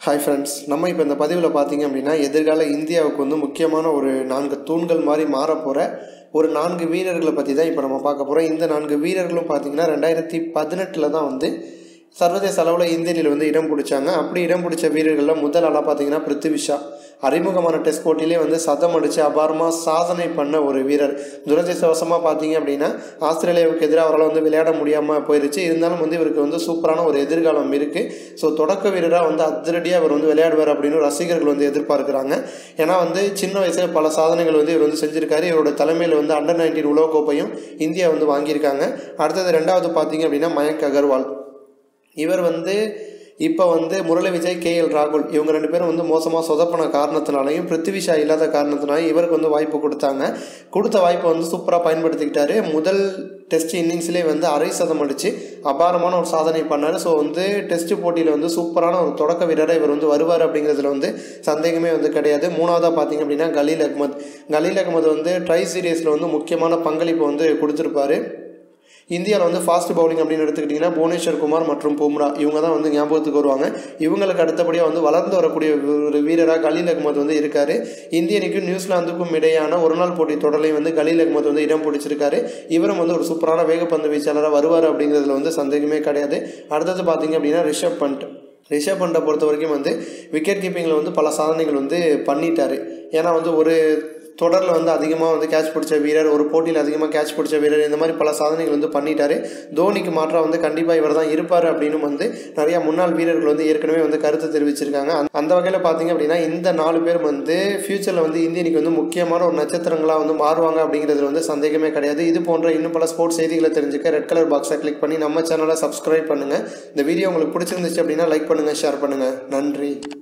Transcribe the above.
hi friends நம்ம இப்போ இந்த பதிவில் பார்த்தீங்க அப்படின்னா எதிர்கால இந்தியாவுக்கு வந்து முக்கியமான ஒரு நான்கு தூண்கள் மாதிரி மாறப்போகிற ஒரு நான்கு வீரர்களை பற்றி தான் இப்போ நம்ம பார்க்க போகிறோம் இந்த நான்கு வீரர்களும் பார்த்தீங்கன்னா ரெண்டாயிரத்தி பதினெட்டில் தான் வந்து சர்வதேச அளவில் இந்திய அணியில் வந்து இடம் பிடிச்சாங்க அப்படி இடம் பிடிச்ச வீரர்களில் முதல் ஆளாக பார்த்தீங்கன்னா பிருத்திவிஷா அறிமுகமான டெஸ்ட் போட்டியிலே வந்து சதம் அடித்து அபாரமாக சாதனை பண்ண ஒரு வீரர் துரதிருஷ்டவசமாக பார்த்தீங்க அப்படின்னா ஆஸ்திரேலியாவுக்கு எதிராக அவரால் வந்து விளையாட முடியாமல் போயிருச்சு இருந்தாலும் வந்து இவருக்கு வந்து சூப்பரான ஒரு எதிர்காலம் இருக்குது ஸோ தொடக்க வீரராக வந்து அதிரடியாக இவர் வந்து விளையாடுவார் அப்படின்னு ரசிகர்கள் வந்து எதிர்பார்க்குறாங்க ஏன்னா வந்து சின்ன வயசில் பல சாதனைகள் வந்து இவர் வந்து செஞ்சிருக்காரு இவரோட தலைமையில் வந்து அண்டர் நைன்டீன் உலகக்கோப்பையும் இந்தியா வந்து வாங்கியிருக்காங்க அடுத்தது ரெண்டாவது பார்த்தீங்க அப்படின்னா மயங்க் அகர்வால் இவர் வந்து இப்போ வந்து முரளி விஜய் கே எல் ராகுல் இவங்க ரெண்டு பேரும் வந்து மோசமாக சொதப்பின காரணத்தினாலையும் பிருத்திவிஷா இல்லாத காரணத்தினாலையும் இவருக்கு வந்து வாய்ப்பு கொடுத்தாங்க கொடுத்த வாய்ப்பை வந்து சூப்பராக பயன்படுத்திக்கிட்டாரு முதல் டெஸ்ட் இன்னிங்ஸ்லேயே வந்து அரை சதம் அடித்து அபாரமான ஒரு சாதனை பண்ணார் ஸோ வந்து டெஸ்ட் போட்டியில் வந்து சூப்பரான ஒரு தொடக்க வீரராக இவர் வந்து வருவார் அப்படிங்கிறதுல வந்து சந்தேகமே வந்து கிடையாது மூணாவதாக பார்த்தீங்க அப்படின்னா கலீல் அகமது கலீல் அகமது வந்து ட்ரை சீரியஸில் வந்து முக்கியமான பங்களிப்பு வந்து கொடுத்துருப்பாரு இந்தியாவில் வந்து ஃபாஸ்ட் பவுலிங் அப்படின்னு எடுத்துக்கிட்டிங்கன்னா புவனேஸ்வர் குமார் மற்றும் பும்ரா இவங்க தான் வந்து ஞாபகத்துக்கு வருவாங்க இவங்களுக்கு அடுத்தபடியாக வந்து வளர்ந்து வரக்கூடிய ஒரு வீரராக கலீல் அகமது வந்து இருக்கார் இந்திய அணிக்கும் நியூசிலாந்துக்கும் இடையான ஒரு நாள் போட்டி தொடரையும் வந்து கலீல் அகமது வந்து இடம் பிடிச்சிருக்காரு இவரும் வந்து ஒரு சூப்பரான வேகப்பந்து வீச்சாளராக வருவார் அப்படிங்கிறதுல வந்து சந்தேகமே கிடையாது அடுத்தது பார்த்தீங்க அப்படின்னா ரிஷப் பண்ட் ரிஷப் பண்டை பொறுத்த வரைக்கும் வந்து விக்கெட் கீப்பிங்கில் வந்து பல சாதனைகள் வந்து பண்ணிட்டார் ஏன்னா வந்து ஒரு தொடரில் வந்து அதிகமாக வந்து கேட்ச் பிடிச்ச வீரர் ஒரு போட்டியில் அதிகமாக கேட்ச் பிடிச்ச வீரர் இந்த மாதிரி பல சாதனைகள் வந்து பண்ணிட்டாரு தோனிக்கு மாற்றாக வந்து கண்டிப்பாக இவர் தான் இருப்பார் அப்படின்னு வந்து நிறையா முன்னாள் வீரர்கள் வந்து ஏற்கனவே வந்து கருத்து தெரிவிச்சிருக்காங்க அந்த வகையில் பார்த்தீங்க அப்படின்னா இந்த நாலு பேர் வந்து ஃபியூச்சரில் வந்து இந்திய அணிக்கு வந்து முக்கியமான ஒரு நட்சத்திரங்களாக வந்து மாறுவாங்க அப்படிங்கிறதுல வந்து சந்தேகமே கிடையாது இது போன்ற இன்னும் பல ஸ்போர்ட்ஸ் செய்திகளை தெரிஞ்சுக்க ரெட் கலர் பாக்ஸை கிளிக் பண்ணி நம்ம சேனலை சப்ஸ்கிரைப் பண்ணுங்கள் இந்த வீடியோ உங்களுக்கு பிடிச்சிருந்துச்சு அப்படின்னா லைக் பண்ணுங்கள் ஷேர் பண்ணுங்கள் நன்றி